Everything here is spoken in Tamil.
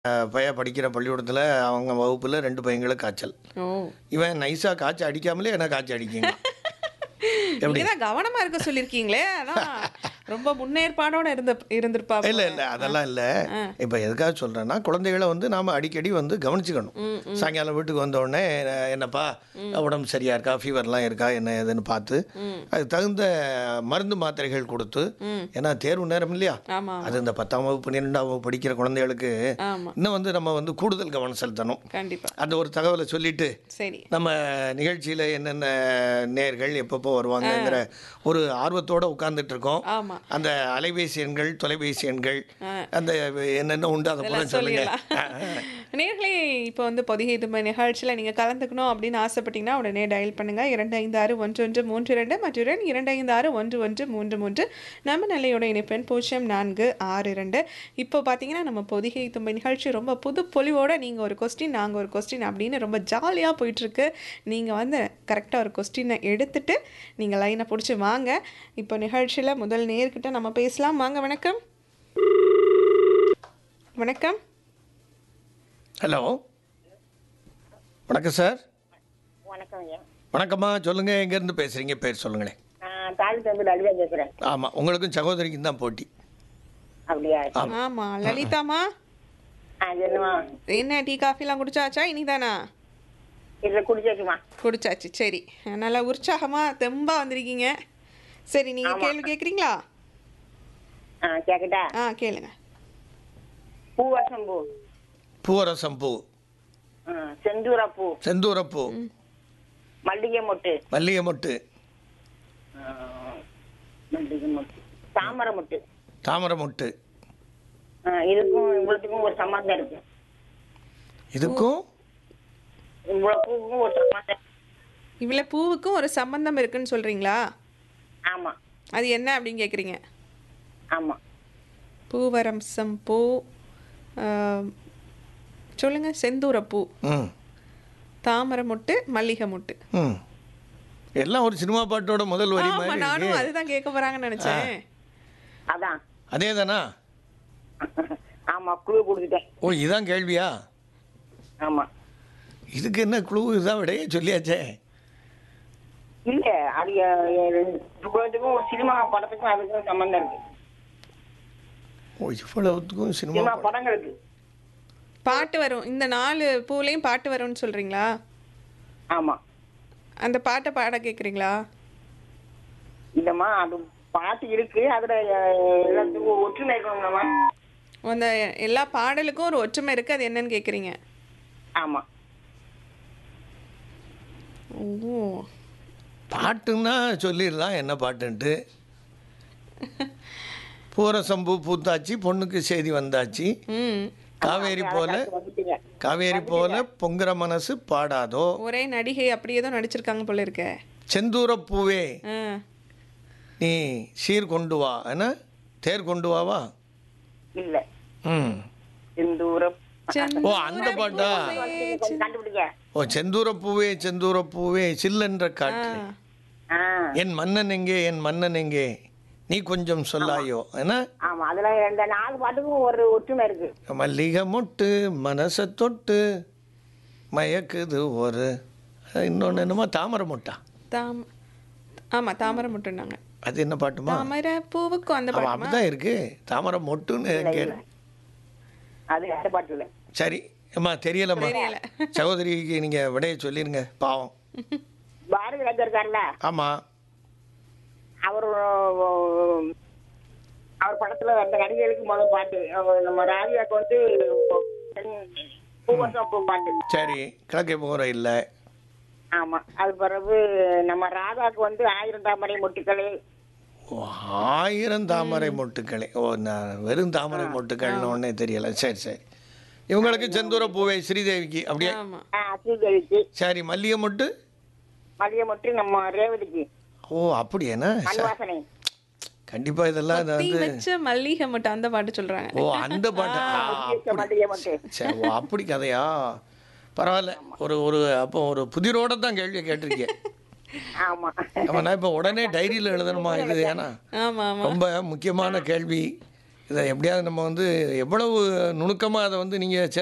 பையன் படிக்கிற பள்ளிக்கூடத்தில் அவங்க வகுப்பில் ரெண்டு பையங்களுக்கு காய்ச்சல் ஓ இவன் நைஸாக காய்ச்சல் அடிக்காமலே என்ன காய்ச்சல் அடிக்குங்க எப்படி நீங்க தான் கவனமா இருக்க சொல்லிருக்கீங்களே அதான் ரொம்ப முன்னேற்பாடோட இருந்த இருந்திருப்பா போல. இல்லை இல்லை அதெல்லாம் இல்லை இப்போ எதுக்காக சொல்கிறேன்னா குழந்தைகளை வந்து நாம் அடிக்கடி வந்து கவனிச்சுக்கணும் சாயங்காலம் வீட்டுக்கு வந்த உடனே அஹ், என்னப்பா உடம்பு சரியா இருக்கா ஃபீவர்லாம் இருக்கா என்ன ஏதுன்னு பார்த்து அதுக்கு தகுந்த மருந்து மாத்திரைகள் கொடுத்து ஏன்னா தேர்வு நேரம் இல்லையா ஆமா அது இந்த பத்தாம் வகுப்பு பன்னிரெண்டாம் வகுப்பு படிக்கிற குழந்தைகளுக்கு ஆமா இன்னும் வந்து நம்ம வந்து கூடுதல் கவனம் செலுத்தணும் கண்டிப்பா அந்த ஒரு தகவலை சொல்லிட்டு சரி நம்ம நிகழ்ச்சியில் என்னென்ன நேர்கள் எப்பப்போ வருவாங்கங்கிற ஒரு ஆர்வத்தோட உட்கார்ந்துட்டு இருக்கோம் ஆமா அந்த அலைபேசி எண்கள் தொலைபேசி எண்கள் அந்த என்னென்ன உண்டு அதை பூரா சொல்லுங்க சொல்லிடலாம் நேர்களே இப்போ வந்து பொதிகை தும்பை நிகழ்ச்சியில் நீங்கள் கலந்துக்கணும் அப்படின்னு ஆசைப்பட்டீங்கன்னா உடனே டயல் பண்ணுங்க இரண்டு ஐந்து ஆறு ஒன்று ஒன்று மூன்று ரெண்டு மற்றும் இரண்டு ஐந்து ஆறு ஒன்று ஒன்று மூன்று மூன்று நம்ம நிலையோட இணைப்பெண் பூஜ்ஜியம் நான்கு ஆறு ரெண்டு இப்போ பார்த்தீங்கன்னா நம்ம பொதிகை தும்பை நிகழ்ச்சி ரொம்ப புது பொலிவோட நீங்கள் ஒரு கொஸ்டின் நாங்கள் ஒரு கொஸ்டின் அப்படின்னு ரொம்ப ஜாலியாக போயிட்டுருக்கு நீங்கள் வந்து கரெக்டாக ஒரு கொஸ்டினை எடுத்துட்டு நீங்கள் லைனை பிடிச்சி வாங்க இப்போ நிகழ்ச்சியில் முதல் நேர்கிட்ட நம்ம பேசலாம் வாங்க வணக்கம் வணக்கம் ஹலோ வணக்கம் சார் வணக்கம் ஐயா வணக்கம்மா சொல்லுங்க எங்கேருந்து பேசுறீங்க பேர் சொல்லுங்களேன் நான் தாலுக்கு வந்து லலிதா பேசுறேன் ஆமாம் உங்களுக்கும் சகோதரிக்கும் தான் போட்டி அப்படியா ஆமா லலிதாமா அது என்னமா என்ன டீ காஃபிலாம் குடிச்சாச்சா இனிதானா இதில் குடிச்சாச்சுமா குடிச்சாச்சு சரி நல்லா உற்சாகமா தெம்பா வந்திருக்கீங்க சரி நீங்க கேள்வி கேக்குறீங்களா ஆ கேட்கட்டா ஆ கேளுங்க பூவரசம் பூ பூவரசம் பூ ஆ, செந்தூரா பூ செந்தூரப்பூ மல்லிகை மொட்டு மல்லிகை மொட்டு ஆ, மல்லிகை மொட்டு தாமரை மொட்டு தாமரை மொட்டு ஆ, இதுக்கும் இவ்வளோத்துக்கும் ஒரு சம்மந்தம் இருக்கு இதுக்கும் இவ்வளோ பூவுக்கும் ஒரு சம்மந்தம் இவ்வளவு பூவுக்கும் ஒரு சம்பந்தம் இருக்குன்னு சொல்றீங்களா ஆமா அது என்ன அப்படின்னு கேக்குறீங்க ஆமா பூவரம்சம் பூ ஆ, சொல்லுங்க செந்தூரப்பூ ம் தாமரை மொட்டு மல்லிகை மொட்டு ம் எல்லாம் ஒரு சினிமா பாட்டோட முதல் வரி ஆமா மாதிரி நானும் இருக்கு அதுதான் கேட்க போறாங்கன்னு நினைச்சேன் அதான் அதே தானா ஆமா குழு கொடுத்துட்டேன் ஓ இதான் கேள்வியா ஆமா இதுக்கு என்ன குழு இதான் விடையே சொல்லியாச்சே இல்ல அது எ- எ- ரெண்டு இவ்வளோத்துக்கும் ஒரு சினிமா படத்துக்கும் அதுக்கும் சம்மந்தம் இருக்கு ஓ இவ்வளவுத்துக்கும் சினிமா சினிமா பாட்டு. படங்களுக்கு பாட்டு வரும் இந்த நாலு பூலையும் பாட்டு வரும்னு சொல்றீங்களா ஆமா அந்த பாட்டை பாட கேக்குறீங்களா இல்லம்மா அது பாட்டு இருக்கு அதுல அஹ், எல்லாத்துக்கும் ஒரு ஒற்றுமை இருக்கணும்லம்மா அந்த எல்லா பாடலுக்கும் ஒரு ஒற்றுமை இருக்கு அது என்னன்னு கேக்குறீங்க ஆமா ஓ பாட்டுன்னா சொல்லிடலாம் என்ன பாட்டுன்ட்டு பூரசம்பூ பூத்தாச்சு பொண்ணுக்கு செய்தி வந்தாச்சு ம் காவேரி போல வந்துட்டீங்க காவேரி போல பொங்குற மனசு பாடாதோ ஒரே நடிகை அப்படி ஏதோ நடிச்சிருக்காங்க போல இருக்க செந்தூர பூவே ஆ நீ நீ சீர் கொண்டு வா என்ன தேர் கொண்டு வாவா இல்ல ம் செந்தூரம் ஓ அந்த பாட்டா கொஞ்சம் கண்டுபிடிங்க ஓ செந்தூர பூவே செந்தூர பூவே சில்லென்ற காற்று ஆ என் மன்னன் எங்கே என் மன்னன் எங்கே நீ கொஞ்சம் சொல்லாயோ என்ன ஆமா அதுல இந்த நாலு பாட்டுக்கும் ஒரு ஒற்றுமை இருக்கு மல்லிகை மொட்டு மனசை தொட்டு மயக்குது ஒரு இன்னொன்று என்னமோ தாமரை மொட்டா தாம் ஆமா தாமரை மட்டும்னாங்க அது என்ன பாட்டுமா தாமரை பூவுக்கும் அந்த அவன் பாட்டுமா அப்படிதான் இருக்கு தாமரை மொட்டுன்னு கேளு அது அந்த பாட்டு இல்ல சரி அம்மா தெரியலம்மா தெரியல. சகோதரிக்கு நீங்கள் விடையை சொல்லிருங்க பாவம் பாரதி ராஜா இருக்கார்ல ஆமாம் அவர் அவர் படத்துல அந்த நடிகைகளுக்கு முதல் பாட்டு அவர் நம்ம ராதிகாக்கு வந்து பூவசம் பூ பாட்டு சரி கிழக்கே போகிற இல்லை ஆமா அது பிறகு நம்ம ராதாக்கு வந்து ஆயிரம் தாமரை மொட்டுக்களே ஓ ஆயிரம் தாமரை மொட்டுக்களே ஓ நான் வெறும் தாமரை மொட்டுக்கள்னு ஒன்றே தெரியல சரி சரி இவங்களுக்கு செந்தூர பூவை ஸ்ரீதேவிக்கு அப்படியே ஆமா ஸ்ரீதேவிக்கு சரி மல்லிகை மொட்டு மதிய மொட்டு நம்ம ரேவதிக்கு ஓ அப்படியேண்ணா மண்வாசனை கண்டிப்பா இதெல்லாம் இது தீ வந்து வச்ச மல்லிகை மட்டும் அந்த பாட்டு சொல்றாங்க ஓ அந்த பாட்டு ஆ, வச்ச மல்லிகை மொட்டு சரி ஓ அப்படி கதையா பரவாயில்ல ஒரு ஒரு அப்போ ஒரு புதிரோட தான் கேள்வியை கேட்டிருக்கேன் ஆமா ஆமா நான் இப்போ உடனே டைரியில் எழுதணுமா இது ஏன்னா ஆமா ஆமா ரொம்ப முக்கியமான கேள்வி இதை எப்படியாவது நம்ம வந்து எவ்வளவு நுணுக்கமாக அதை வந்து நீங்கள்